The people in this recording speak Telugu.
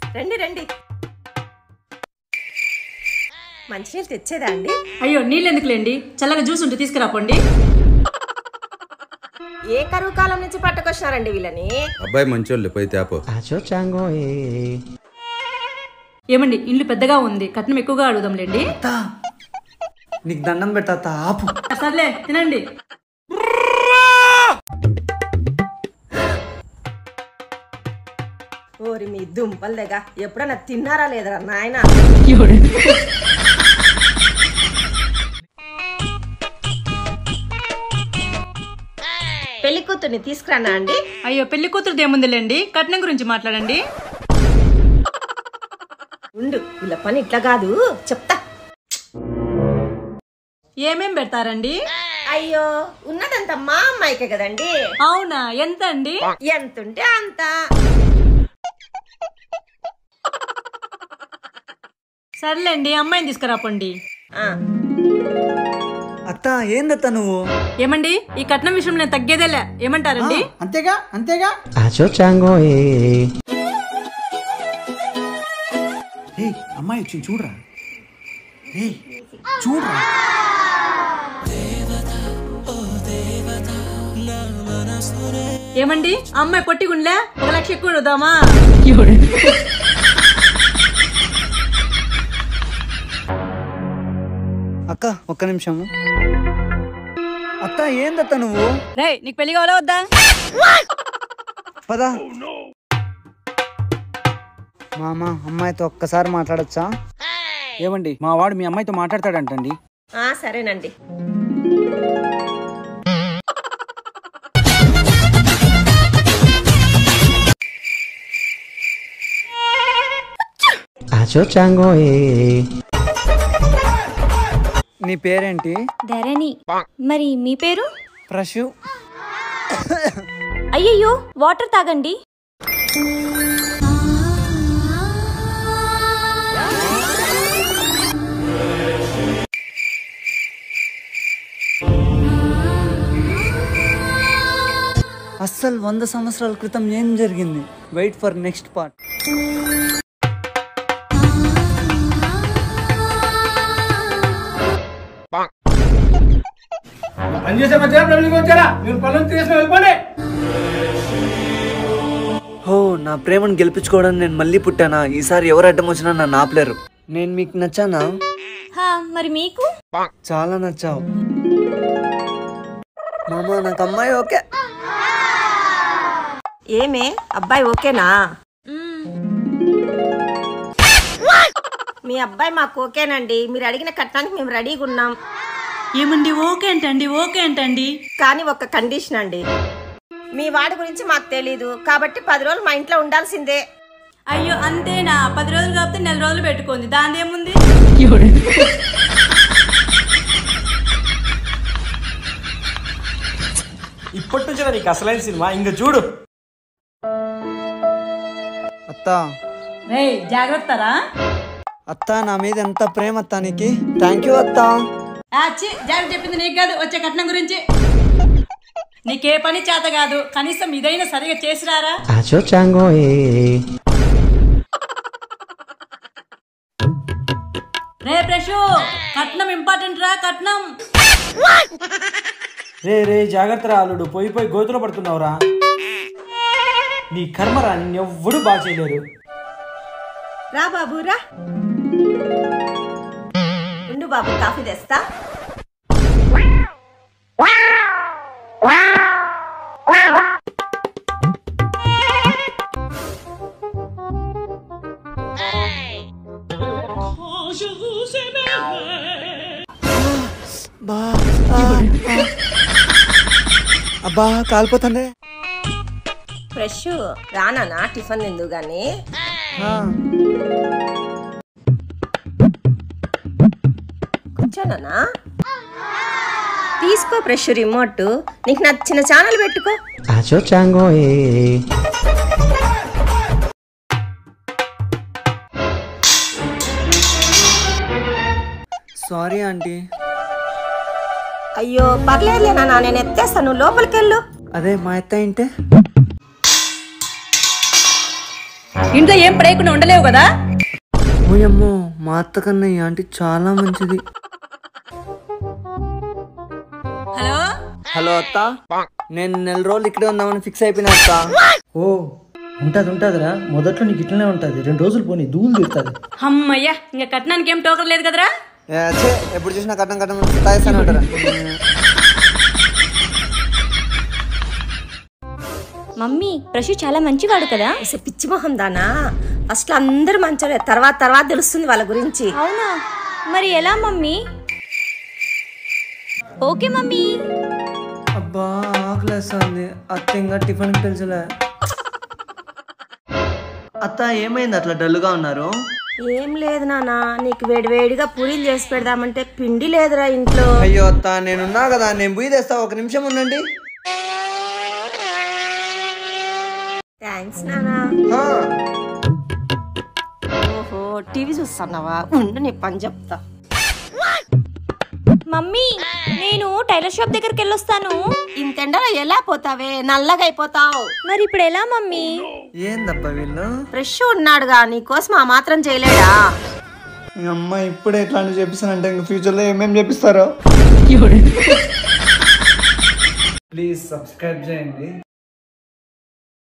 రండి రండి మంచినీళ్ళు తెచ్చేదా అండి అయ్యో నీళ్ళు ఎందుకులేండి చల్లగా జ్యూస్ ఉంటే తీసుకురాపండి ఏ కరువు కాలం నుంచి పట్టుకొచ్చినారండి వీళ్ళని అబ్బాయి మంచోళ్ళు పోయి తేపో ఏమండి ఇల్లు పెద్దగా ఉంది కట్నం ఎక్కువగా అడుగుదాంలేండి అత్త నీకు దండం పెట్టా అత్త ఆపు సర్లే తినండి ఓరి మీ దుంపలు దగ్గ ఎప్పుడన్నా తిన్నారా లేదరా నాయన పెళ్లి కూతుర్ని తీసుకురానా అండి అయ్యో పెళ్లి కూతురుది ఏముందిలేండి కట్నం గురించి మాట్లాడండి ఉండు వీళ్ళ పని ఇట్లా కాదు చెప్తా ఏమేం పెడతారండి అయ్యో ఉన్నదంతా మా అమ్మాయికే కదండి అవునా ఎంత అండి ఎంతుంటే అంత సర్లేండి అమ్మాయిని తీసుకురాపండి ఆ, అత్త ఏందత్త నువ్వు ఏమండి ఈ కట్నం విషయం నేను తగ్గేదేలే ఏమంటారండి అంతేగా అంతేగా ఏయ్ అమ్మాయి వచ్చింది చూడరా ఏయ్ చూడరా ఏమండి అమ్మాయి పొట్టిగుండ్లే ఒక లక్ష ఎక్కువ అడుగుదామా అక్క ఒక్క నిమిషము అత్త ఏందత్త నువ్వు రే నీకు పెళ్లి కావాలా వద్దా పదా మామ అమ్మాయితో ఒక్కసారి మాట్లాడచ్చా ఏమండి మా వాడు మీ అమ్మాయితో మాట్లాడతాడంటండి ఆ, సరేనండి నీ పేరేంటి ధరణి మరి మీ పేరు ప్రశు అయ్యయ్యో వాటర్ తాగండి అస్సలు వంద సంవత్సరాల క్రితం ఏం జరిగింది వెయిట్ ఫర్ నెక్స్ట్ పార్ట్ ఓ నా ప్రేమను గెలిపించుకోవడానికి నేను మళ్ళీ పుట్టానా ఈసారి ఎవరు అడ్డం వచ్చినా నన్ను ఆపలేరు నేను మీకు నచ్చానా హా మరి మీకు చాలా నచ్చావు మామ నాకు అమ్మాయి ఓకే ఏమే అబ్బాయి ఓకేనా మీ అబ్బాయి మాకు ఓకేనండి మీరు అడిగిన కట్టానికి మేము రెడీగా ఉన్నాం ఏమండి ఓకే ఏంటండి ఓకే ఏంటండి కానీ ఒక కండిషన్ అండి మీ వాడి గురించి మాకు తెలీదు కాబట్టి పది రోజులు మా ఇంట్లో ఉండాల్సిందే అయ్యో అంతేనా పది రోజులు కాకపోతే నెల రోజులు పెట్టుకుంది దాని ఏముంది ఇప్పటి నుంచి నీకు అసలైన సినిమా ఇంక చూడు అత్త రే జాగ్రత్తరా అత్త నా మీద ఎంత ప్రేమ అత్త నీకు థ్యాంక్ యూ అత్త ఆచి జాగ్రత్త చెప్పింది నీకు కాదు వచ్చే కట్నం గురించి నీకే పని చేత కాదు కనీసం ఇదైనా సరిగా చేసిరారా రే ప్రశు కట్నం ఇంపార్టెంట్ రా కట్నం రే రే జాగ్రత్త రా అల్లుడు పోయి పోయి గోతులో పడుతున్నావురా నీ కర్మరా నిన్నెవ్వడు బాగా చేయలేరు రా బాబు రా ఉండు బాబు కాఫీ తెస్తా బా ఆ, ఆ. అబ్బా కాలిపోతుంది ఫ్రెష్ రానా టిఫిన్ తిందు గాని ఆ, కూర్చోనా తీసుకో ఫ్రెష్ రిమోట్ నీకు నచ్చిన ఛానల్ పెట్టుకో సారీ ఆంటీ అయ్యో పర్లేదులే నాన్న నేను ఎత్తేస్తాను లోపలికి వెళ్ళు అదే మా అత్త ఏంటే ఇంట్లో ఏం పడేయకుండా ఉండలేవు కదా ఓయమ్మో మా అత్త కన్నా ఈ ఆంటీ చాలా మంచిది హలో హలో అత్త నేను నెల రోజులు ఇక్కడే ఉందామని ఫిక్స్ అయిపోయినా అత్త ఓ ఉంటది ఉంటదిరా మొదట్లో నీకు ఇట్లనే ఉంటది రెండు రోజులు పోనీ దూలు తీరుతుంది అమ్మయ్యా ఇంకా కట్నానికి ఏం టోకర్ లేదు కదరా ఏ, ఛే, ఎప్పుడు చూసినా కట్టం కట్టం తాయిస్తానే ఉంటారా మమ్మీ ప్రశు చాలా మంచివాడు కదా అసే పిచ్చి మొహం దానా ఫస్ట్ అందరూ మంచోలే తర్వాత తర్వాత తెలుస్తుంది వాళ్ళ గురించి అవునా మరి ఎలా మమ్మీ ఓకే మమ్మీ అబ్బా ఆకలేస్తుంది అత్త ఇంకా టిఫిన్ పిలిచలే అత్త ఏమైంది అట్లా డల్గా ఉన్నారు ఏం లేదు నాన్న నీకు వేడివేడిగా పూరీలు చేసి పెడదామంటే పిండి లేదురా ఇంట్లో అయ్యో అత్త నేనున్నా కదా నేను పోయి తెస్తా ఒక నిమిషం ఉండండి థ్యాంక్స్ నానా ఆ, ఓహో టీవీ చూస్తున్నావా ఉండు నీ పని చెప్తా మమ్మీ నేను టైలర్ షాప్ దగ్గరికి వెళ్ళొస్తాను ఇంతెండలో ఎలా పోతావే నల్లగా అయిపోతావు మరి ఇప్పుడు ఎలా మమ్మీ ఏందబ్బా వీళ్ళు ఫ్రెష్ ఉన్నాడుగా నీకోసం ఆ మాత్రం చేయలేడా మీ అమ్మ ఇప్పుడే ఇట్లాంటివి చెప్పిస్తానంటే ఇంక ఫ్యూచర్లో ఏమేమి చెప్పిస్తారో ప్లీజ్ సబ్స్క్రైబ్ చేయండి